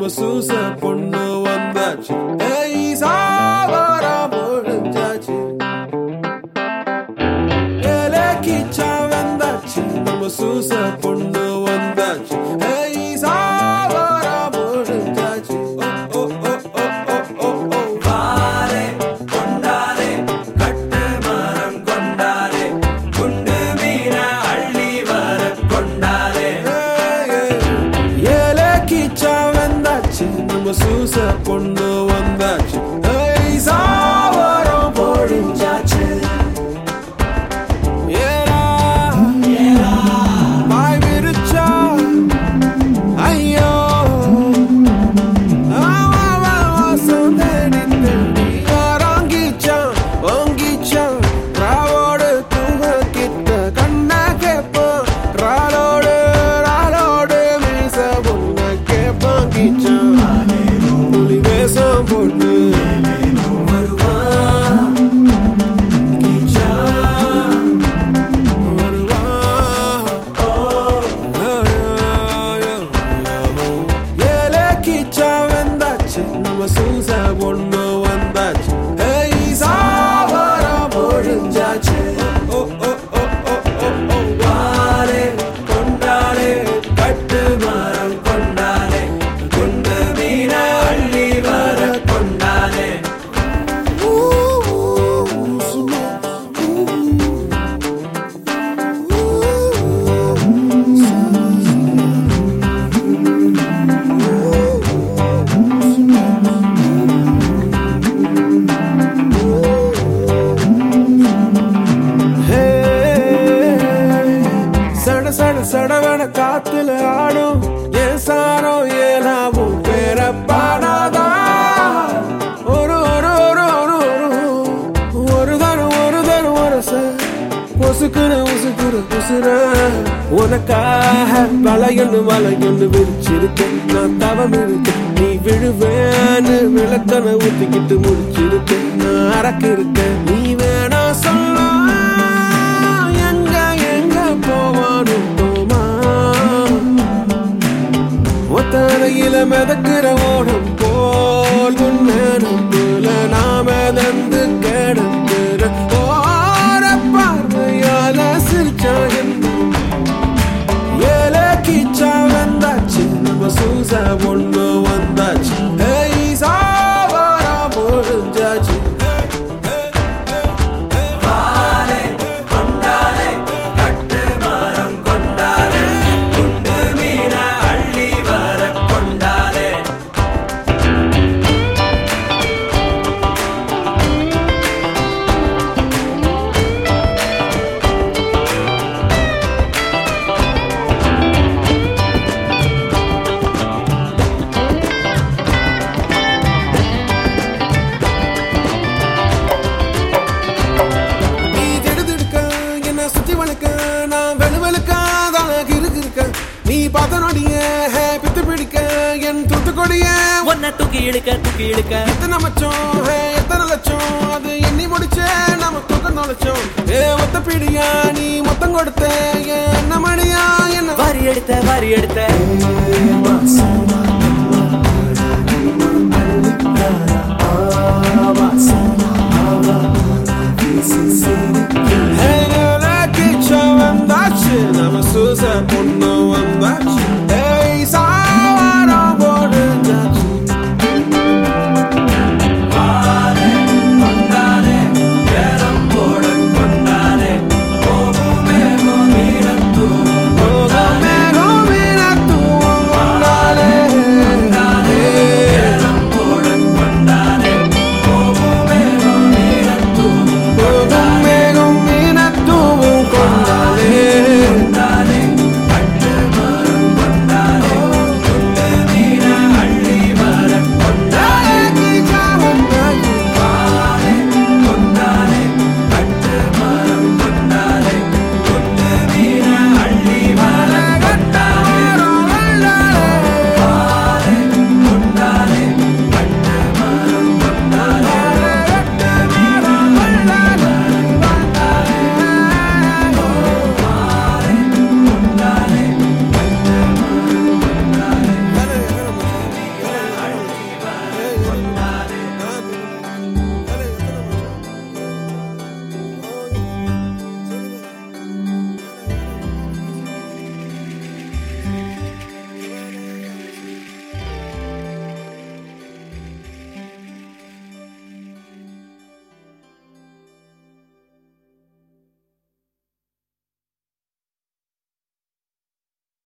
நம்ம சூச பொண்ணு வந்தாச்சு ஏய் சாவரம் முடிஞ்சாச்சு ஏலே கிச்சா வந்தாச்சு நம்ம சூச பொண்ணு வந்தாச்சு ஏய் சாவரம் முடிஞ்சாச்சு ஓ ஓ ஓ ஓ ஓ ஓ ஓ வாரே கொண்டாரே கட்டு மரம் கொண்டாரே குண்டு மீன அள்ளி வர கொண்டாரே ஏலே கிச்சா வந்தாச்சு நம்ம சூச பொண்ணு வந்தாச்சு ஏய் சாவரம் முடிஞ்சாச்சு ஏலா வாய் விரிச்சா ஐயோ வாசம் தேடி தேடி ஆராங்கிச்சான் வாங்கிச்சான் ராவோடு தூங்க கிட்ட கண்ணா கேப்பான் ராலோடு ராலோடு மீச பொண்ண கேப்பான் கிச்சான் புலி வேஷம் போட்டு வருவான் கிச்சான் வருவான் ஏலே கிச்சா வந்தாச்சு நம்ம சூச பொண்ணு வந்தாச்சு ஏய் சாவரம் முடிஞ்சாச்சு ஓ ஓ ஓ ஓ ஓ ஓ வாரே கொண்டாரே கட்டு மரம் கொண்டாரே குண்டு மீன அள்ளி வர கொண்டாரே ஹே, சட சட சடவன காத்துல ஆடும் ஏன் சாரோ ஏலாவும் பேர பாடாதா ஒரு ஒரு ஒரு ஒரு ஒரு ஒரு தரம் ஒரு தரம் ஒரு பொசுக்குற உசுக்குற உசுர உனக்காக வளையொன்று வளையொன்று விரிச்சிருக்கேன் நான் தவம் இருக்கேன் நீ விழுவேன்னு விளக்கண ஊத்திக்கிட்டு முடிச்சிருக்கேன் நான் அரக்கு இருக்கேன் நீ வேணா சொல்ல எங்க எங்க போவானும் போமா ஒத்தரையில மிதக்கிற ஓடம் போல் முன்னேறப்புல நாம தந்து கிடக்கிற ஓர பார்வையால சிரிச்சா என்ன ஏல கிச்சா வந்தாச்சு நம்ம சூச பொண்ணு வந்தாச்சு ஏய் சாவாரா முடிஞ்சாச்சு வாரே கொண்டாரே கட்டு மரம் கொண்டாரே குண்டு மீன அள்ளி வர கொண்டாரே நீ திடுதிடுக்க என்ன சுத்தி வளைக்க நான் வெளுவெளுக்காதான் இருக்கு இருக்க நீ பார்த்த நொடிய ஹே, பித்து பிடிக்க என் தூத்துக்கொடிய ஒன்ன தூக்கி இழுக்க தூக்கி இழுக்க எத்தனை மச்சம் ஹே, எத்தனை லட்சம் அது எண்ணி முடிச்சே நம்ம தூக்கம் தொலைச்சோம் ஏ மொத்த பிடியா நீ மொத்தம் கொடுத்த என்ன மணியா என்ன வாரி எடுத்த வாரி எடுத்த மாசமா